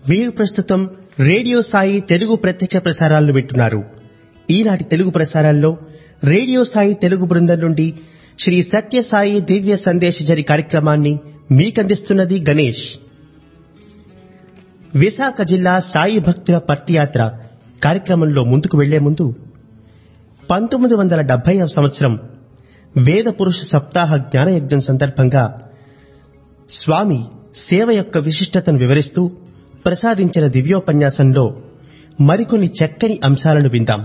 మీరు ప్రస్తుతం రేడియో సాయి తెలుగు ప్రత్యక్ష ప్రసారాలను వింటున్నారు ఈనాటి తెలుగు ప్రసారాల్లో రేడియో సాయి తెలుగు బృందం నుండి శ్రీ సత్య సాయి దివ్య సందేశజరి కార్యక్రమాన్ని మీకందిస్తున్నది గణేష్ విశాఖ జిల్లా సాయి భక్తుల పర్తియాత్ర కార్యక్రమంలో ముందుకు వెళ్లే ముందు పంతొమ్మిది వందల డెబ్బై సంవత్సరం వేద పురుష సప్తాహ జ్ఞానయజ్ఞం సందర్భంగా స్వామి సేవ యొక్క విశిష్టతను వివరిస్తూ ప్రసాదించిన దివ్యోపన్యాసంలో మరికొన్ని చక్కని అంశాలను విందాం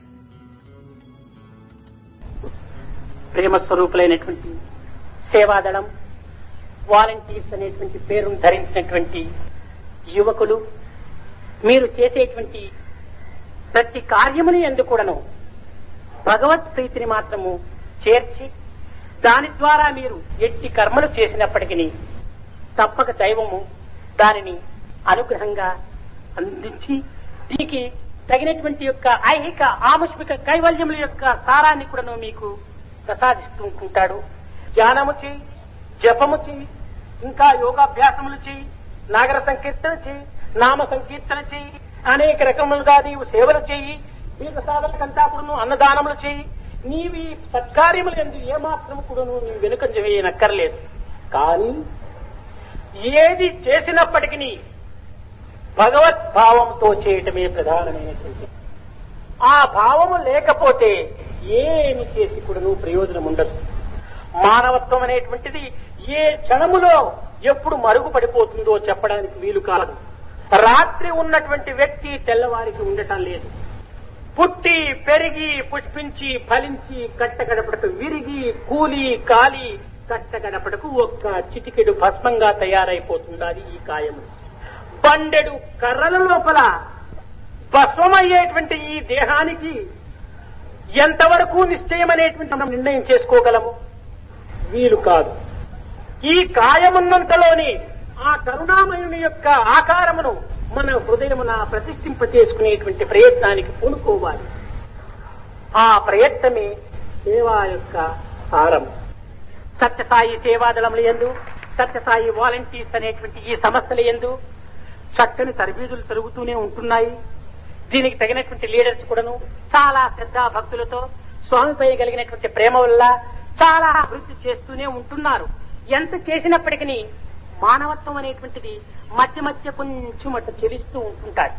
ప్రేమ స్వరూపులైనటువంటి సేవాదళం వాలంటీర్స్ అనేటువంటి పేరును ధరించినటువంటి యువకులు మీరు చేసేటువంటి ప్రతి కార్యముని ఎందు కూడాను భగవత్ ప్రీతిని మాత్రము చేర్చి దాని ద్వారా మీరు ఎట్టి కర్మలు చేసినప్పటికీ తప్పక దైవము దానిని అనుగ్రహంగా అందించి దీనికి తగినటువంటి యొక్క ఐహిక ఆముష్మిక కైవల్యముల యొక్క సారాన్ని కూడాను మీకు ప్రసాదిస్తూ ఉంటాడు ధ్యానము చేయి జపము చేయి ఇంకా యోగాభ్యాసములు చేయి నాగర సంకీర్తన చేయి నామ సంకీర్తన చేయి అనేక రకములుగా నీవు సేవలు చేయి దీర్ఘ సాధనకంతా కూడాను అన్నదానములు చేయి నీవి సత్కార్యములు ఎందు ఏమాత్రం కూడాను నీవు వెనుకంజ వేయనక్కర్లేదు కానీ ఏది చేసినప్పటికీ భగవత్ భావంతో చేయటమే ప్రధానమైనటువంటి ఆ భావము లేకపోతే ఏమి చేసి కూడాను ప్రయోజనం ఉండదు మానవత్వం అనేటువంటిది ఏ క్షణములో ఎప్పుడు మరుగుపడిపోతుందో చెప్పడానికి వీలు కాదు రాత్రి ఉన్నటువంటి వ్యక్తి తెల్లవారికి ఉండటం లేదు పుట్టి పెరిగి పుష్పించి ఫలించి కట్టగడపడకు విరిగి కూలి కాలి కట్టగడపడకు ఒక్క చిటికెడు భస్మంగా తయారైపోతున్నది ఈ కాయము బండెడు కర్రల లోపల భస్మమయ్యేటువంటి ఈ దేహానికి ఎంతవరకు నిశ్చయమనేటువంటి మనం నిర్ణయం చేసుకోగలము వీలు కాదు ఈ కాయమున్నంతలోని ఆ కరుణామయుని యొక్క ఆకారమును మన హృదయమున ప్రతిష్ఠింప చేసుకునేటువంటి ప్రయత్నానికి పూనుకోవాలి ఆ ప్రయత్నమే సేవా యొక్క సారం సత్యసాయి సేవాదళముల ఎందు సత్యసాయి వాలంటీర్స్ అనేటువంటి ఈ సమస్యల ఎందు చక్కని తరబీదులు జరుగుతూనే ఉంటున్నాయి దీనికి తగినటువంటి లీడర్స్ కూడాను చాలా శ్రద్ధ భక్తులతో స్వామిపై కలిగినటువంటి ప్రేమ వల్ల చాలా అభివృద్ధి చేస్తూనే ఉంటున్నారు ఎంత చేసినప్పటికీ మానవత్వం అనేటువంటిది మధ్య మధ్య కొంచెం అట్ట చెలిస్తూ ఉంటుంటాయి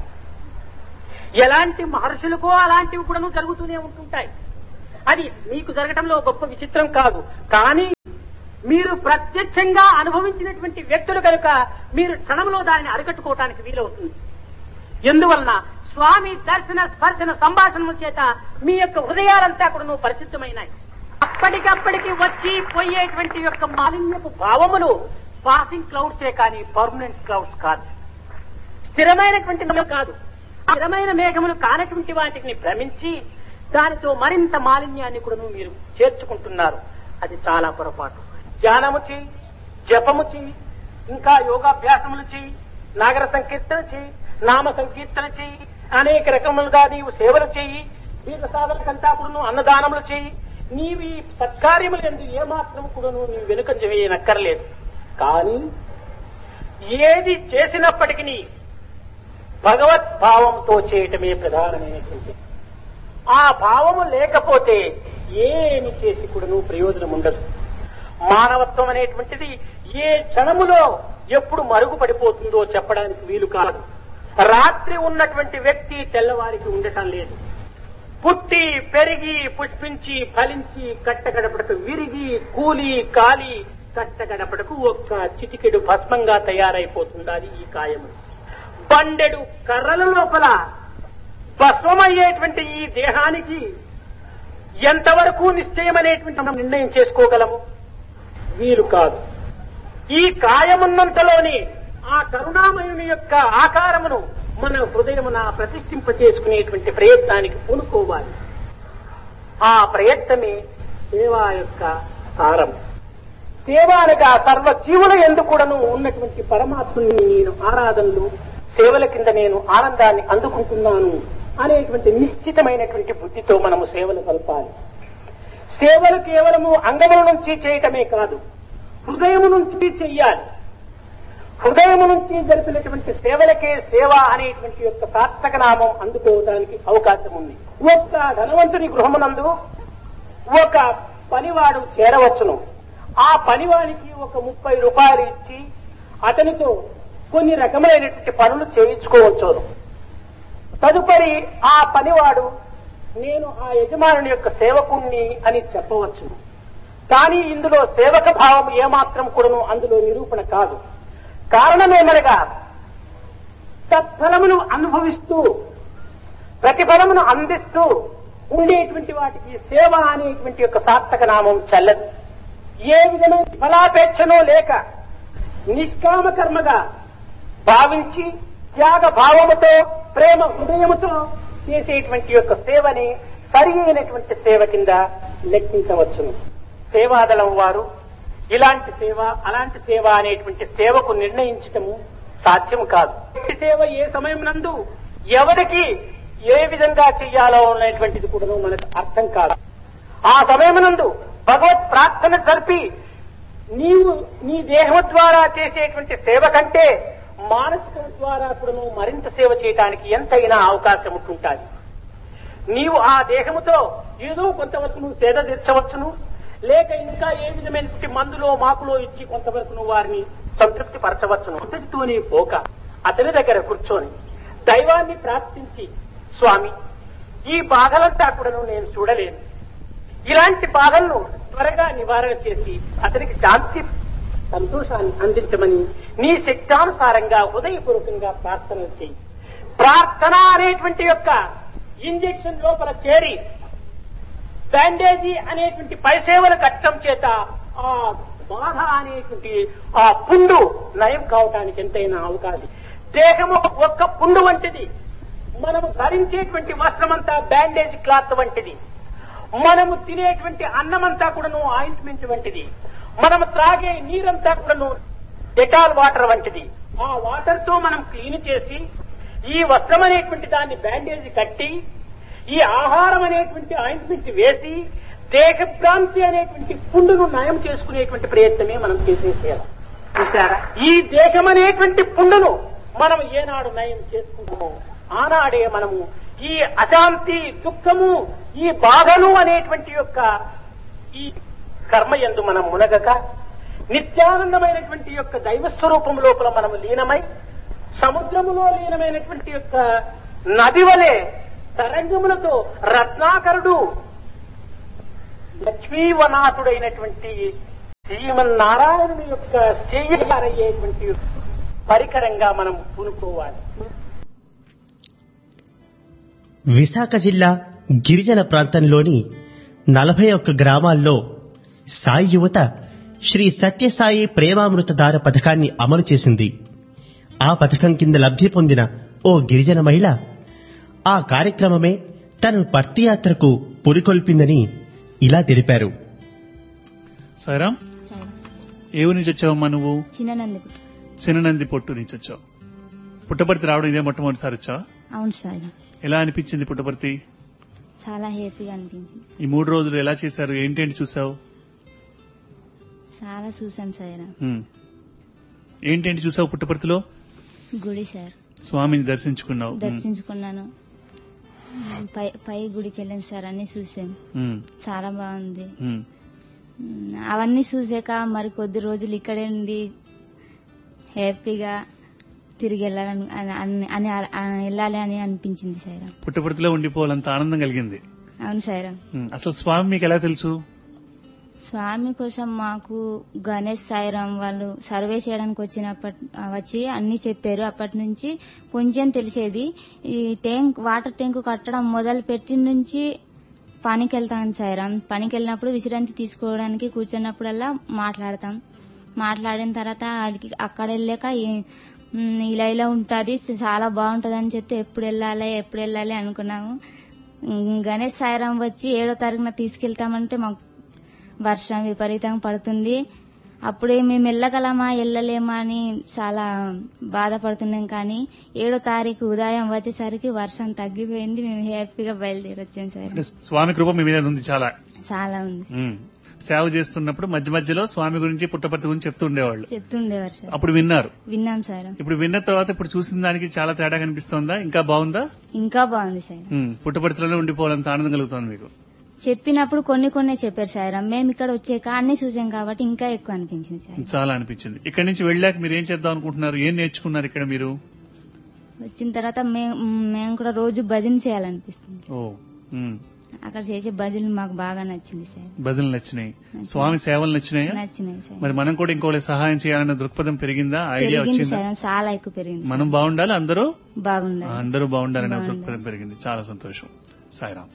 ఎలాంటి మహర్షులకో అలాంటివి కూడాను జరుగుతూనే ఉంటుంటాయి అది మీకు జరగటంలో గొప్ప విచిత్రం కాదు కానీ మీరు ప్రత్యక్షంగా అనుభవించినటువంటి వ్యక్తులు కనుక మీరు క్షణంలో దానిని అరికట్టుకోవటానికి వీలవుతుంది ఎందువలన స్వామి దర్శన స్పర్శన సంభాషణ చేత మీ యొక్క హృదయాలంతా కూడా పరిశుద్ధమైనాయి అప్పటికప్పటికి వచ్చి పోయేటువంటి యొక్క మాలిన్యపు భావములు పాసింగ్ క్లౌడ్సే కానీ పర్మనెంట్ క్లౌడ్స్ కాదు స్థిరమైనటువంటి మేఘములు కాదు స్థిరమైన మేఘములు కానటువంటి వాటిని భ్రమించి దానితో మరింత మాలిన్యాన్ని కూడా మీరు చేర్చుకుంటున్నారు అది చాలా పొరపాటు ధ్యానము చేయి జపము చేయి ఇంకా యోగాభ్యాసములు చేయి నాగర సంకీర్తన చేయి నామ సంకీర్తన చేయి అనేక రకములుగా నీవు సేవలు చేయి దీర్ఘ సాధనకంతా కూడాను అన్నదానములు చేయి నీవి సత్కార్యములు ఎందు ఏమాత్రం కూడాను నీవు వెనుకంజ వేయనక్కర్లేదు కానీ ఏది చేసినప్పటికీ భగవత్ భావంతో చేయటమే ప్రధానమైనటువంటి ఆ భావము లేకపోతే ఏమి చేసి కూడాను ప్రయోజనం ఉండదు మానవత్వం అనేటువంటిది ఏ క్షణములో ఎప్పుడు మరుగుపడిపోతుందో చెప్పడానికి వీలు కాదు రాత్రి ఉన్నటువంటి వ్యక్తి తెల్లవారికి ఉండటం లేదు పుట్టి పెరిగి పుష్పించి ఫలించి కట్టగడపడకు విరిగి కూలి కాలి కట్టగడపడకు ఒక్క చిటికెడు భస్మంగా తయారైపోతున్నది ఈ కాయము బండెడు కర్రల లోపల భస్మమయ్యేటువంటి ఈ దేహానికి ఎంతవరకు నిశ్చయమనేటువంటి మనం నిర్ణయం చేసుకోగలము వీలు కాదు ఈ కాయమున్నంతలోని ఆ కరుణామయుని యొక్క ఆకారమును మన హృదయమున ప్రతిష్ఠింప చేసుకునేటువంటి ప్రయత్నానికి పూనుకోవాలి ఆ ప్రయత్నమే సేవా యొక్క సారం సేవ అనగా సర్వ జీవుల ఎందుకు కూడాను ఉన్నటువంటి పరమాత్ముని నేను ఆరాధనలు సేవల కింద నేను ఆనందాన్ని అందుకుంటున్నాను అనేటువంటి నిశ్చితమైనటువంటి బుద్ధితో మనము సేవలు కలపాలి సేవలు కేవలము అంగముల నుంచి చేయటమే కాదు హృదయము నుంచి చెయ్యాలి హృదయం నుంచి జరిపినటువంటి సేవలకే సేవ అనేటువంటి యొక్క సార్థక నామం అందుకోవడానికి అవకాశం ఉంది ఒక్క ధనవంతుని గృహమునందు ఒక పనివాడు చేరవచ్చును ఆ పనివాడికి ఒక ముప్పై రూపాయలు ఇచ్చి అతనితో కొన్ని రకములైనటువంటి పనులు చేయించుకోవచ్చును తదుపరి ఆ పనివాడు నేను ఆ యజమానుని యొక్క సేవకుణ్ణి అని చెప్పవచ్చును కానీ ఇందులో సేవక భావం ఏమాత్రం కూడాను అందులో నిరూపణ కాదు కారణమేమనగా తత్ఫలమును అనుభవిస్తూ ప్రతిఫలమును అందిస్తూ ఉండేటువంటి వాటికి సేవ అనేటువంటి యొక్క సార్థక నామం చెల్లదు ఏ విధమైన ఫలాపేక్షనో లేక నిష్కామ కర్మగా భావించి త్యాగ భావముతో ప్రేమ హృదయముతో చేసేటువంటి యొక్క సేవని సరి అయినటువంటి సేవ కింద లెక్కించవచ్చును సేవాదళం వారు ఇలాంటి సేవ అలాంటి సేవ అనేటువంటి సేవకు నిర్ణయించటము సాధ్యము కాదు ఈ సేవ ఏ సమయం నందు ఎవరికి ఏ విధంగా చెయ్యాలో అనేటువంటిది కూడా మనకు అర్థం కాదు ఆ సమయమునందు భగవత్ ప్రార్థన జరిపి నీవు నీ దేహం ద్వారా చేసేటువంటి సేవ కంటే మానసికం ద్వారా కూడా నువ్వు మరింత సేవ చేయడానికి ఎంతైనా అవకాశం ఉంటుంటుంది నీవు ఆ దేహముతో ఏదో కొంతవరకు నువ్వు సేద తీర్చవచ్చును లేక ఇంకా ఏ విధమైనటువంటి మందులో మాకులో ఇచ్చి కొంతవరకు నువ్వు వారిని సంతృప్తి పరచవచ్చును అంతటితోనే పోక అతని దగ్గర కూర్చొని దైవాన్ని ప్రార్థించి స్వామి ఈ బాధలంతా కూడాను నేను చూడలేను ఇలాంటి బాధలను త్వరగా నివారణ చేసి అతనికి శాంతి సంతోషాన్ని అందించమని నీ శక్తానుసారంగా హృదయపూర్వకంగా ప్రార్థన చేయి ప్రార్థన అనేటువంటి యొక్క ఇంజెక్షన్ లోపల చేరి బ్యాండేజీ అనేటువంటి పైసేవల కట్టం చేత ఆ బాధ అనేటువంటి ఆ పుండు నయం కావటానికి ఎంతైనా అవకాశం దేహము ఒక్క పుండు వంటిది మనము ధరించేటువంటి వస్త్రమంతా బ్యాండేజ్ క్లాత్ వంటిది మనము తినేటువంటి అన్నమంతా కూడాను ఆయింట్మెంట్ వంటిది మనము త్రాగే నీరంతా కూడాను డెటాల్ వాటర్ వంటిది ఆ వాటర్ తో మనం క్లీన్ చేసి ఈ వస్త్రం అనేటువంటి దాన్ని బ్యాండేజ్ కట్టి ఈ ఆహారం అనేటువంటి ఆయింట్మెంట్ వేసి దేహభ్రాంతి అనేటువంటి పుండును నయం చేసుకునేటువంటి ప్రయత్నమే మనం చేసే సేవ చూసారా ఈ దేహం అనేటువంటి పుండును మనం ఏనాడు నయం చేసుకుంటామో ఆనాడే మనము ఈ అశాంతి దుఃఖము ఈ బాధలు అనేటువంటి యొక్క ఈ కర్మయందు మనం మునగక నిత్యానందమైనటువంటి యొక్క దైవ స్వరూపం లోపల మనము లీనమై సముద్రములో లీనమైనటువంటి యొక్క నది వలె తరంగములతో రత్నాకరుడు లక్ష్మీవనాథుడైనటువంటి శ్రీమన్నారాయణుని యొక్క చెయ్యయ్యేటువంటి పరికరంగా మనం పూనుకోవాలి విశాఖ జిల్లా గిరిజన ప్రాంతంలోని నలభై ఒక్క గ్రామాల్లో సాయి యువత శ్రీ సత్యసాయి ప్రేమామృతధార పథకాన్ని అమలు చేసింది ఆ పథకం కింద లబ్ధి పొందిన ఓ గిరిజన మహిళ ఆ కార్యక్రమమే తన పర్తియాత్రకు పురికొల్పిందని ఇలా తెలిపారు సాయిరామ్ ఏ ఊరి నుంచి వచ్చావమ్మా నువ్వు చిన్ననందుకు చిన్ననంది పొట్టు నుంచి వచ్చావు పుట్టపర్తి రావడం ఇదే మొట్టమొదటిసారి వచ్చావా అవును సార్ ఎలా అనిపించింది పుట్టపర్తి చాలా హ్యాపీగా అనిపించింది ఈ మూడు రోజులు ఎలా చేశారు ఏంటేంటి చూసావు చాలా చూసాను సార్ ఉమ్. ఏంటేంటి చూసావు పుట్టపర్తిలో గుడి సార్ స్వామిని దర్శించుకున్నావు ఉమ్. దర్శించుకున్నాను పై పై గుడికి వెళ్ళాం సార్ అన్ని చూసాం ఉమ్. చాలా బాగుంది ఉమ్. ఉమ్, అవన్నీ చూసాక మరి కొద్ది రోజులు ఇక్కడే ఉండి హ్యాపీగా తిరిగి వెళ్ళాలని అని- అని అని అని వెళ్ళాలి అని అనిపించింది సార్ పుట్టపర్తిలో ఉండిపోవాలంత ఆనందం కలిగింది అవును సార్ ఉమ్. అసలు స్వామి మీకు ఎలా తెలుసు స్వామి కోసం మాకు గణేష్ సాయిరాం వాళ్ళు సర్వే చేయడానికి వచ్చినప్పటి వచ్చి అన్ని చెప్పారు అప్పటి నుంచి కొంచెం తెలిసేది ఈ ట్యాంక్ వాటర్ ట్యాంక్ కట్టడం మొదలు పెట్టిన నుంచి పనికి వెళ్తాం సాయిరాం పనికి వెళ్ళినప్పుడు విశ్రాంతి తీసుకోవడానికి కూర్చున్నప్పుడల్లా మాట్లాడతాం మాట్లాడిన తర్వాత వాళ్ళకి అక్కడ వెళ్ళాక ఈ- ఉమ్, ఇలా ఇలా ఉంటుంది చాలా బాగుంటది అని చెప్తే ఎప్పుడు వెళ్ళాలి ఎప్పుడు వెళ్ళాలి అనుకున్నాము ఉమ్, గణేష్ సాయిరాం వచ్చి ఏడో తారీఖున తీసుకెళ్తామంటే మాకు వర్షం విపరీతంగా పడుతుంది అప్పుడే మేము వెళ్ళగలమా వెళ్ళలేమా అని చాలా బాధపడుతున్నాం కానీ ఏడో తారీఖు ఉదయం వచ్చేసరికి వర్షం తగ్గిపోయింది మేము హ్యాపీగా బయలుదేరి వచ్చాం సార్ అంటే స్వామి కృప మీ మీద ఉంది చాలా చాలా ఉంది ఉమ్. సేవ చేస్తున్నప్పుడు మధ్య మధ్యలో స్వామి గురించి పుట్టపర్తి గురించి చెప్తూ ఉండేవాళ్ళు చెప్తుండేవారు సార్ అప్పుడు విన్నారు విన్నాం సార్ ఇప్పుడు విన్న తర్వాత ఇప్పుడు చూసిన దానికి చాలా తేడా కనిపిస్తోందా ఇంకా బాగుందా ఇంకా బాగుంది సార్ ఉమ్, పుట్టపర్తిలోనే ఉండిపోవాలంత ఆనందం కలుగుతోంది మీకు చెప్పినప్పుడు కొన్ని కొన్ని చెప్పారు సార్ మేము ఇక్కడ వచ్చాక అన్ని చూసాం కాబట్టి ఇంకా ఎక్కువ అనిపించింది సార్ చాలా అనిపించింది ఇక్కడి నుంచి వెళ్ళాక మీరు ఏం చేద్దాం అనుకుంటున్నారు ఏం నేర్చుకున్నారు ఇక్కడ మీరు వచ్చిన తర్వాత మేము మేము కూడా రోజు భజన చేయాలనిపిస్తుంది ఓ ఉమ్, అక్కడ చేసే భజనలు మాకు బాగా నచ్చింది సార్ భజనలు నచ్చినాయి స్వామి సేవలు నచ్చినాయా నచ్చినాయి సార్ మరి మనం కూడా ఇంకోటి సహాయం చేయాలన్న దృక్పథం పెరిగిందా ఐడియా పెరిగింది వచ్చిందా సార్ చాలా ఎక్కువ పెరిగింది మనం బాగుండాలి అందరూ సార్. బాగుండాలి అందరూ బాగుండాలనే బాగుండాలి. దృక్పథం పెరిగింది చాలా సంతోషం సాయిరామ్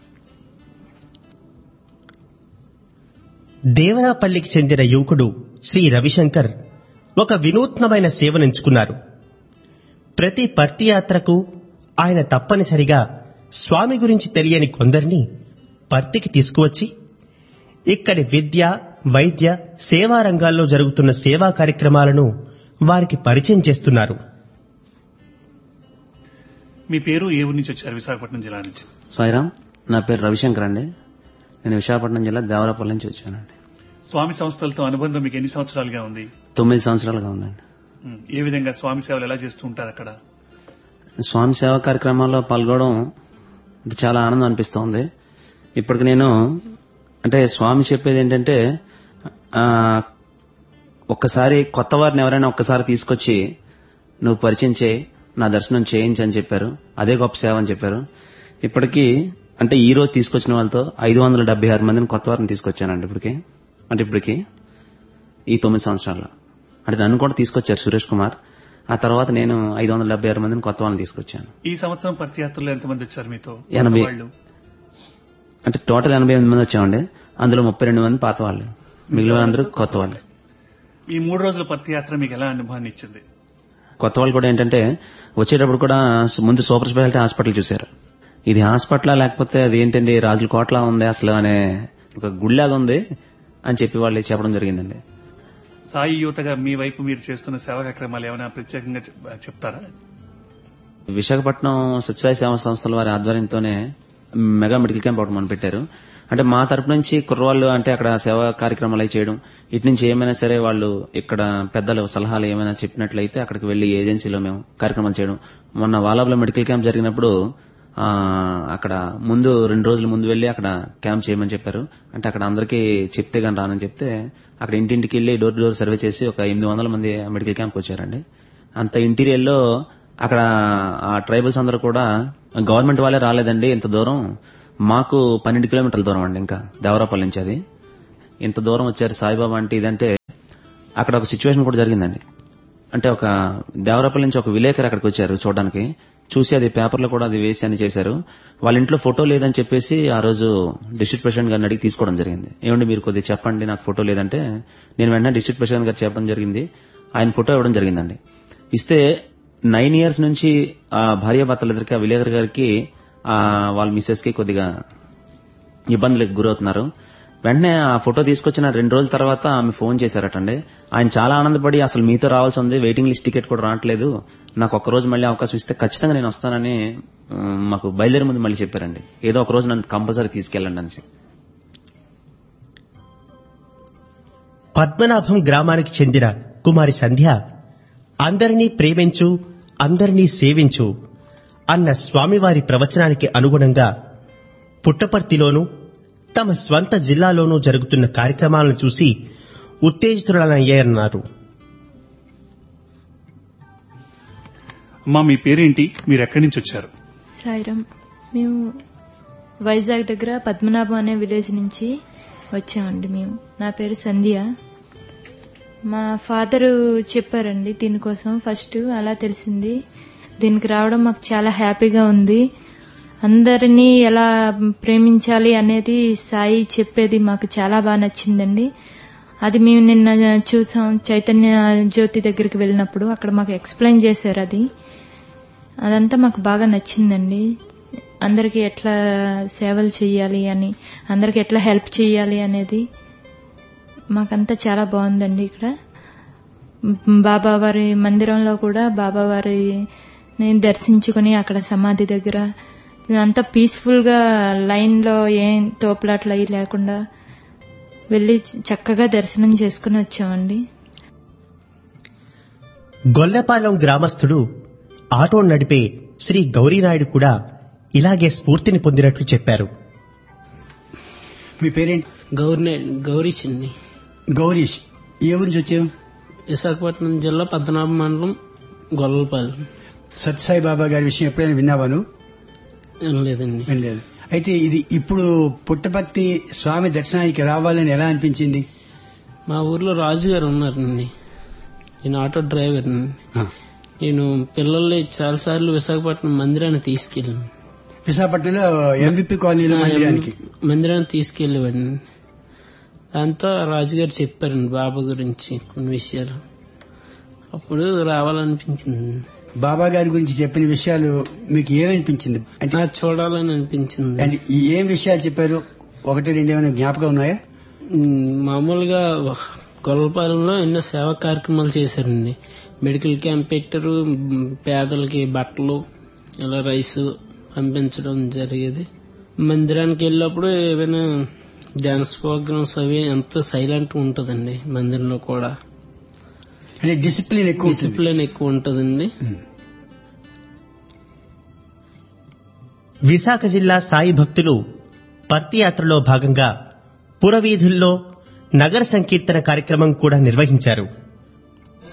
దేవరాపల్లికి చెందిన యువకుడు శ్రీ రవిశంకర్ ఒక వినూత్నమైన సేవనెంచుకున్నారు ప్రతి పర్తి యాత్రకు ఆయన తప్పనిసరిగా స్వామి గురించి తెలియని కొందరిని పర్తికి తీసుకువచ్చి ఇక్కడి విద్య వైద్య సేవా రంగాల్లో జరుగుతున్న సేవా కార్యక్రమాలను వారికి పరిచయం చేస్తున్నారు మీ పేరు ఏ ఊరి నుంచి వచ్చారు విశాఖపట్నం జిల్లా నుంచి సాయిరామ్ నా పేరు రవిశంకర్ అండి నేను విశాఖపట్నం జిల్లా దేవరాపల్లి నుంచి వచ్చానండి స్వామి సంస్థలతో అనుబంధం మీకు ఎన్ని సంవత్సరాలుగా ఉంది తొమ్మిది సంవత్సరాలుగా ఉందండి ఉమ్, ఏ విధంగా స్వామి సేవలు ఎలా చేస్తూ ఉంటారు అక్కడ స్వామి సేవా కార్యక్రమాల్లో పాల్గొనడం అంటే చాలా ఆనందం అనిపిస్తోంది ఇప్పటికి నేను అంటే స్వామి చెప్పేది ఏంటంటే ఆ, ఒక్కసారి కొత్త వారిని ఎవరైనా ఒక్కసారి తీసుకొచ్చి నువ్వు పరిచయం చేయి నా దర్శనం చేయించు అని చెప్పారు అదే గొప్ప సేవ అని చెప్పారు ఇప్పటికి అంటే ఈ రోజు తీసుకొచ్చిన వాళ్ళతో ఐదు వందల డెబ్బై ఆరు మందిని కొత్త వారిని తీసుకొచ్చానండి ఇప్పటికి అంటే ఇప్పటికి ఈ తొమ్మిది సంవత్సరాల్లో అంటే నన్ను కూడా తీసుకొచ్చారు సురేష్ కుమార్ ఆ తర్వాత నేను ఐదు వందల డెబ్బై ఆరు మందిని కొత్త వాళ్ళని తీసుకొచ్చాను ఈ సంవత్సరం పర్తియాత్రలో ఎంతమంది వచ్చారు మీతో ఎనభై. వాళ్ళు అంటే టోటల్ ఎనభై ఎనిమిది మంది వచ్చామండి అందులో ముప్పై రెండు మంది పాత వాళ్ళు మిగిలిన అందరూ కొత్త వాళ్ళు ఈ మూడు రోజుల పర్తియాత్ర మీకు ఎలా అనుభవాన్ని ఇచ్చింది కొత్త వాళ్ళు కూడా ఏంటంటే వచ్చేటప్పుడు కూడా ముందు సూపర్ స్పెషాలిటీ హాస్పిటల్ చూశారు ఇది హాస్పిటల్ లేకపోతే అది ఏంటండి రాజుల కోటలా ఉంది అసలు అనే ఒక గుళ్ళలాగా ఉంది అని చెప్పి వాళ్ళు చెప్పడం జరిగిందండి సాయి యువతగా మీ వైపు మీరు చేస్తున్న సేవా కార్యక్రమాలు ఏమైనా ప్రత్యేకంగా చెప్- చెప్తారా విశాఖపట్నం సత్యసాయి సేవా సంస్థల వారి ఆధ్వర్యంతోనే మెగా మెడికల్ క్యాంప్ ఒకటి మనం పెట్టారు అంటే మా తరపు నుంచి కుర్రవాళ్ళు అంటే అక్కడ సేవా కార్యక్రమాలు అవి చేయడం ఇటు నుంచి ఏమైనా సరే వాళ్ళు ఇక్కడ పెద్దలు సలహాలు ఏమైనా చెప్పినట్లయితే అక్కడికి వెళ్లి ఏజెన్సీలో మేము కార్యక్రమాలు చేయడం మొన్న వాలాబ్లో మెడికల్ క్యాంప్ జరిగినప్పుడు ఆ, అక్కడ ముందు రెండు రోజుల ముందు వెళ్లి అక్కడ క్యాంప్ చేయమని చెప్పారు అంటే అక్కడ అందరికీ చెప్తే గాని రానని చెప్తే అక్కడ ఇంటింటికి వెళ్లి డోర్ టు డోర్ సర్వే చేసి ఒక ఎనిమిది వందల మంది మెడికల్ క్యాంప్ వచ్చారండి అంత ఇంటీరియర్ లో అక్కడ ఆ ట్రైబల్స్ అందరూ కూడా గవర్నమెంట్ వాళ్ళే రాలేదండి ఇంత దూరం మాకు పన్నెండు కిలోమీటర్ల దూరం అండి ఇంకా దేవరాపల్లి నుంచి అది ఇంత దూరం వచ్చారు సాయిబాబా అంటే ఇదంటే అక్కడ ఒక సిచ్యువేషన్ కూడా జరిగిందండి అంటే ఒక దేవరాపల్లి నుంచి ఒక విలేకరు అక్కడికి వచ్చారు చూడడానికి చూసి అది పేపర్లో కూడా అది వేసి అని చేశారు వాళ్ళ ఇంట్లో ఫోటో లేదని చెప్పేసి ఆ రోజు డిస్ట్రిక్ట్ ప్రెసిడెంట్ గారిని అడిగి తీసుకోవడం జరిగింది ఏమండి మీరు కొద్దిగా చెప్పండి నాకు ఫోటో లేదంటే నేను వెంటనే డిస్ట్రిక్ట్ ప్రెసిడెంట్ గారు చెప్పడం జరిగింది ఆయన ఫోటో ఇవ్వడం జరిగిందండి ఇస్తే నైన్ ఇయర్స్ నుంచి ఆ భార్యాభర్తలిద్దరికి ఆ విలేకర్ గారికి ఆ వాళ్ళ మిస్సెస్ కి కొద్దిగా ఇబ్బందులకు గురవుతున్నారు వెంటనే ఆ ఫోటో తీసుకొచ్చిన రెండు రోజుల తర్వాత ఆమె ఫోన్ చేశారటండి ఆయన చాలా ఆనందపడి అసలు మీతో రావాల్సి ఉంది వెయిటింగ్ లిస్ట్ టికెట్ కూడా రావట్లేదు నాకు ఒక రోజు మళ్ళీ అవకాశం ఇస్తే ఖచ్చితంగా నేను వస్తానని ఉమ్, మాకు బయలుదేరి ముందు మళ్ళీ చెప్పారండి ఏదో ఒక రోజు నన్ను కంపల్సరీ తీసుకెళ్ళండి అనేసి పద్మనాభం గ్రామానికి చెందిన కుమారి సంధ్య అందరినీ ప్రేమించు అందరినీ సేవించు అన్న స్వామివారి ప్రవచనానికి అనుగుణంగా పుట్టపర్తిలోనూ తమ స్వంత జిల్లాలోనూ జరుగుతున్న కార్యక్రమాలను చూసి ఉత్తేజితులయ్యారన్నారు అమ్మా మీ పేరేంటి మీరు ఎక్కడి నుంచి వచ్చారు సాయిరామ్ మేము వైజాగ్ దగ్గర పద్మనాభం అనే విలేజ్ నుంచి వచ్చామండి మేము నా పేరు సంధ్య మా ఫాదరు చెప్పారండి దీనికోసం ఫస్ట్ అలా తెలిసింది దీనికి రావడం మాకు చాలా హ్యాపీగా ఉంది అందరినీ ఎలా ప్రేమించాలి అనేది సాయి చెప్పేది మాకు చాలా బాగా నచ్చిందండి అది మేము నిన్న చూసాం చైతన్య జ్యోతి దగ్గరికి వెళ్ళినప్పుడు అక్కడ మాకు ఎక్స్ప్లెయిన్ చేశారు అది అదంతా మాకు బాగా నచ్చిందండి అందరికి ఎట్లా సేవలు చేయాలి అని అందరికి ఎట్లా హెల్ప్ చేయాలి అనేది మాకంతా చాలా బాగుందండి ఇక్కడ మ్, బాబా వారి మందిరంలో కూడా బాబా వారిని దర్శించుకుని అక్కడ సమాధి దగ్గర అంతా పీస్ఫుల్ గా లైన్ లో ఏం తోపులాట్లు అయి లేకుండా వెళ్ళి చక్కగా దర్శనం చేసుకుని వచ్చామండి గొల్లపాలెం గ్రామస్థుడు ఆటో నడిపే శ్రీ గౌరీనాయుడు కూడా ఇలాగే స్ఫూర్తిని పొందినట్లు చెప్పారు మీ పేరేంటి గౌరీ గౌరీష్ అండి గౌరీష్ ఏ ఊరి నుంచి వచ్చావు విశాఖపట్నం జిల్లా పద్మనాభ మండలం గొల్లపాలెం సత్యసాయి బాబా గారి విషయం ఎప్పుడైనా విన్నావా నువ్వు ఏం లేదండి వినలేదు అయితే ఇది ఇప్పుడు పుట్టపర్తి స్వామి దర్శనానికి రావాలని ఎలా అనిపించింది మా ఊర్లో రాజు గారు ఉన్నారండి నేను ఆటో డ్రైవర్ నేను పిల్లల్ని చాలాసార్లు విశాఖపట్నం మందిరాన్ని తీసుకెళ్ళాను విశాఖపట్నంలో ఎంవిపి కాలనీలో మందిరానికి మందిరాన్ని తీసుకెళ్ళేవాడిని దాంతో రాజుగారు చెప్పారండి బాబా గురించి కొన్ని విషయాలు అప్పుడు రావాలనిపించింది బాబా గారి గురించి చెప్పిన విషయాలు మీకు ఏమనిపించింది అంటే నాకు చూడాలని అనిపించింది అంటే ఈ ఏం విషయాలు చెప్పారు ఒకటి రెండు ఏమైనా జ్ఞాపకం ఉన్నాయా ఉమ్, మామూలుగా గొల్లపాలెంలో ఎన్నో సేవా కార్యక్రమాలు చేశారండి మెడికల్ క్యాంప్ పెట్టారు ఉమ్, పేదలకి బట్టలు ఇలా రైస్ పంపించడం జరిగేది మందిరానికి వెళ్ళినప్పుడు ఏమైనా డాన్స్ ప్రోగ్రామ్స్ అవి ఎంతో సైలెంట్ ఉంటుందండి మందిరంలో కూడా అంటే డిసిప్లిన్ ఎక్కువ ఉంటుంది. డిసిప్లిన్ ఎక్కువ ఉంటుందండి విశాఖ జిల్లా సాయి భక్తులు పర్తి యాత్రలో భాగంగా పురవీధుల్లో నగర సంకీర్తన కార్యక్రమం కూడా నిర్వహించారు